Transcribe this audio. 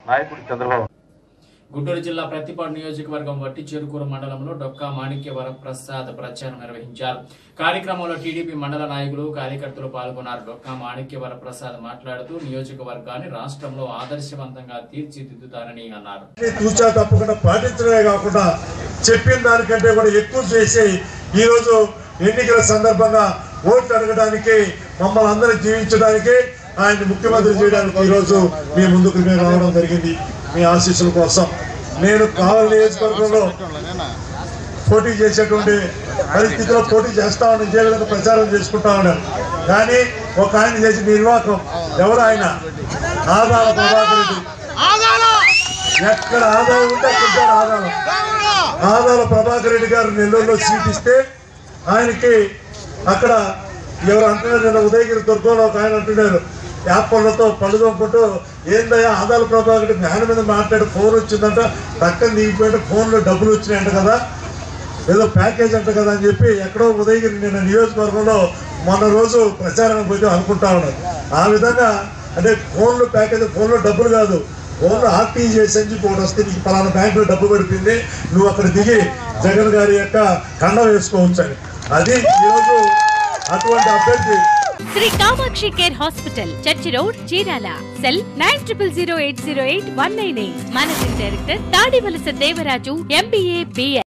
నాయకుడు చంద్రబాబు గుంటూరు జిల్లా ప్రతిపాడు నియోజకవర్గం వట్టి చెరుకూరు మండలంలో డొక్కా మాణిక్య వరప్రసాద్ ప్రచారం నిర్వహించారు కార్యక్రమంలో టీడీపీ మండల నాయకులు కార్యకర్తలు పాల్గొన్నారు డొక్కా మాణిక్య వరప్రసాద్ మాట్లాడుతూ నియోజకవర్గాన్ని రాష్ట్రంలో ఆదర్శవంతంగా తీర్చిదిద్దుతారని అన్నారు తూచా తప్పకుండా పాటించడమే కాకుండా చెప్పిన దానికంటే కూడా ఎక్కువ చేసి ఈరోజు ఎన్నికల సందర్భంగా ఓట్లు అడగడానికి మమ్మల్ని అందరూ జీవించడానికి ఆయన ముఖ్యమంత్రి చేయడానికి ఈరోజు మీ ముందుకు మేము రావడం జరిగింది మీ ఆశీస్సుల కోసం నేను కావాలి నియోజకవర్గంలో పోటీ చేసేటువంటి పరిస్థితిలో పోటీ చేస్తా ఉన్నాను ఇదే విధంగా ప్రచారం చేసుకుంటా ఉన్నాను కానీ ఒక ఆయన చేసి నిర్వాహకం ఎవరు ఆయన ఆదాల ప్రభాకర్ రెడ్డి ఎక్కడ ఆదాయం ఉంటే అక్కడ ఉంటాడు ఆదాయం ఆదాల ప్రభాకర్ రెడ్డి గారు నెల్లూరులో సీట్ ఇస్తే ఆయనకి అక్కడ ఎవరు అంటున్నారు నిన్న ఉదయగిరి దుర్గంలో ఒక ఆయన అంటున్నారు యాపళ్ళతో పళ్ళు తోముకుంటూ ఏందయ్యా ఆదాల ప్రభాకర్ రెడ్డి ఆయన మీద మాట్లాడి ఫోన్ వచ్చిందంట పక్కన దిగిపోయింటే ఫోన్లో డబ్బులు వచ్చినాయంట కదా ఏదో ప్యాకేజ్ అంట కదా అని చెప్పి ఎక్కడో ఉదయగిరి నిన్న నియోజకవర్గంలో మొన్న రోజు ప్రచారానికి పోతే అనుకుంటా ఉన్నారు ఆ విధంగా అంటే ఫోన్లో ప్యాకేజ్ ఫోన్లో డబ్బులు కాదు ఫోన్లో ఆర్టీ చేసి అని చెప్పి ఒకటి వస్తే నీకు పలానా బ్యాంకులో డబ్బు పడిపోయింది నువ్వు అక్కడ దిగి జగన్ గారి యొక్క కండ వేసుకోవచ్చు అని అది ఈరోజు అటువంటి అభ్యర్థి Shri Kamakshi care hospital church road Chirala cell nine triple zero eight zero eight one nine eight managing director Tadivalasa Devaraju MBA BL